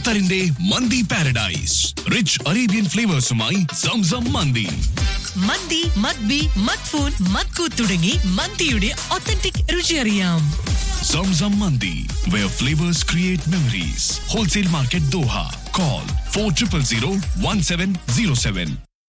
ഖത്തറിന്റെ മന്തി paradise rich Arabian ഫ്ലേവേഴ്സുമായി സംസം മന്തി മന്തി മദ്ബി മദ്ഫൂൻ മദ്കൂ തുടങ്ങി മന്തിയുടെ ഒത്തന്റിക് രുചി അറിയാം സംസം മന്തി where flavours create memories wholesale market Doha call four triple zero one seven zero seven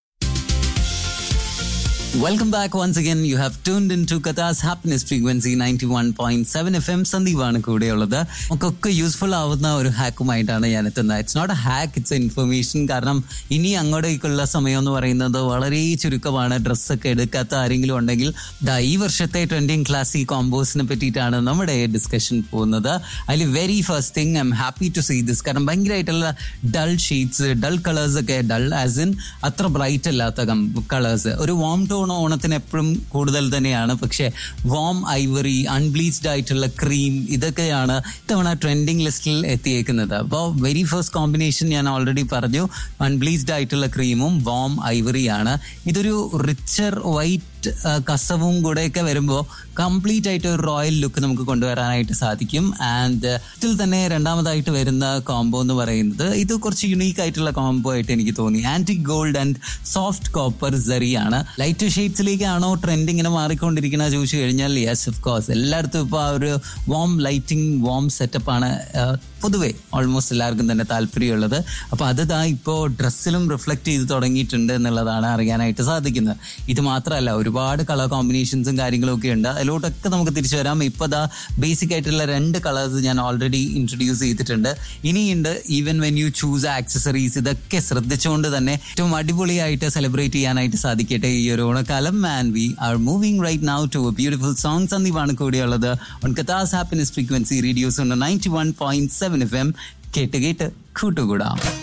Welcome back once again. You have tuned into Katha's Happiness Frequency 91.7 FM. സന്ദീപാണ് കൂടെയുള്ളത് നമുക്കൊക്കെ യൂസ്ഫുൾ ആവുന്ന ഒരു ഹാക്കുമായിട്ടാണ് ഞാൻ എത്തുന്നത് it's not a hack it's information കാരണം ഇനി അങ്ങോട്ടേക്കുള്ള സമയം എന്ന് പറയുന്നത് വളരെ ചുരുക്കമാണ് ഡ്രസ്സൊക്കെ എടുക്കാത്ത ആരെങ്കിലും ഉണ്ടെങ്കിൽ ദാ ഈ വർഷത്തെ ട്രെൻഡിങ് ക്ലാസ് ഈ കോമ്പോസിനെ പറ്റിയിട്ടാണ് നമ്മുടെ ഡിസ്കഷൻ പോകുന്നത് അതിൽ very first thing I'm happy to see this കാരണം ഭയങ്കരമായിട്ടുള്ള ഡൾ ഷെയ്ഡ്സ് ഡൾ കളേഴ്സ് ഒക്കെ ഡൾ ആസ് ഇൻ അത്ര ബ്രൈറ്റ് അല്ലാത്ത കളേഴ്സ് ഒരു വാം ടോൺ ഓണത്തിന് എപ്പോഴും കൂടുതൽ തന്നെയാണ് പക്ഷേ വാം ഐവറി അൺബ്ലീച്ച്ഡ് ആയിട്ടുള്ള ക്രീം ഇതൊക്കെയാണ് ഇത്തവണ ട്രെൻഡിങ് ലിസ്റ്റിൽ എത്തിയേക്കുന്നത് അപ്പോൾ വെരി ഫസ്റ്റ് കോമ്പിനേഷൻ ഞാൻ ഓൾറെഡി പറഞ്ഞു അൺബ്ലീച്ച്ഡ് ആയിട്ടുള്ള ക്രീമും വാം ഐവറിയാണ് ഇതൊരു റിച്ചർ വൈറ്റ് കസവും കൂടെയൊക്കെ വരുമ്പോൾ കംപ്ലീറ്റ് ആയിട്ട് ഒരു റോയൽ ലുക്ക് നമുക്ക് കൊണ്ടുവരാനായിട്ട് സാധിക്കും ആൻഡ് ഇതിൽ തന്നെ രണ്ടാമതായിട്ട് വരുന്ന കോംബോ എന്ന് പറയുന്നത് ഇത് കുറച്ച് യുണീക്ക് ആയിട്ടുള്ള കോംബോ ആയിട്ട് എനിക്ക് തോന്നി ആന്റി ഗോൾഡ് ആൻഡ് സോഫ്റ്റ് കോപ്പർ സെറിയാണ് ലൈറ്റ് ഷെയ്ഡ്സിലേക്കാണോ ട്രെൻഡ് ഇങ്ങനെ മാറിക്കൊണ്ടിരിക്കുന്നത് ചോദിച്ചു കഴിഞ്ഞാൽ യെസ് ഓഫ് കോഴ്സ് എല്ലായിടത്തും ഇപ്പോൾ ആ ഒരു വോം ലൈറ്റിംഗ് വോം സെറ്റപ്പാണ് പൊതുവെ ഓൾമോസ്റ്റ് എല്ലാവർക്കും തന്നെ താല്പര്യമുള്ളത് അപ്പോൾ അത് ദാ ഇപ്പോൾ ഡ്രസ്സിലും റിഫ്ലക്ട് ചെയ്ത് തുടങ്ങിയിട്ടുണ്ട് എന്നുള്ളതാണ് അറിയാനായിട്ട് സാധിക്കുന്നത് ഇത് മാത്രമല്ല ഒരുപാട് കളർ കോമ്പിനേഷൻസും കാര്യങ്ങളും ഒക്കെ ഉണ്ട് അതിലോട്ടൊക്കെ നമുക്ക് തിരിച്ചു വരാം ഇപ്പോൾ ദാ ബേസിക് ആയിട്ടുള്ള രണ്ട് കളേഴ്സ് ഞാൻ ഓൾറെഡി ഇൻട്രൊഡ്യൂസ് ചെയ്തിട്ടുണ്ട് ഇനിയുണ്ട് even when you choose accessories ഇതൊക്കെ ശ്രദ്ധിച്ചുകൊണ്ട് തന്നെ ഏറ്റവും അടിപൊളിയായിട്ട് സെലിബ്രേറ്റ് ചെയ്യാനായിട്ട് സാധിക്കട്ടെ ഈ ഒരു ഓണക്കാലം and we are moving right now to beautiful song സന്ദീപാണ് കൂടിയുള്ളത് ഓൺ കത്താസ് ഹാപ്പിനെസ് ഫ്രീക്വൻസി റേഡിയോസ് ഉണ്ട് ninety one point seven F M കേട്ട് കേട്ട് കൂട്ടുകൂടാം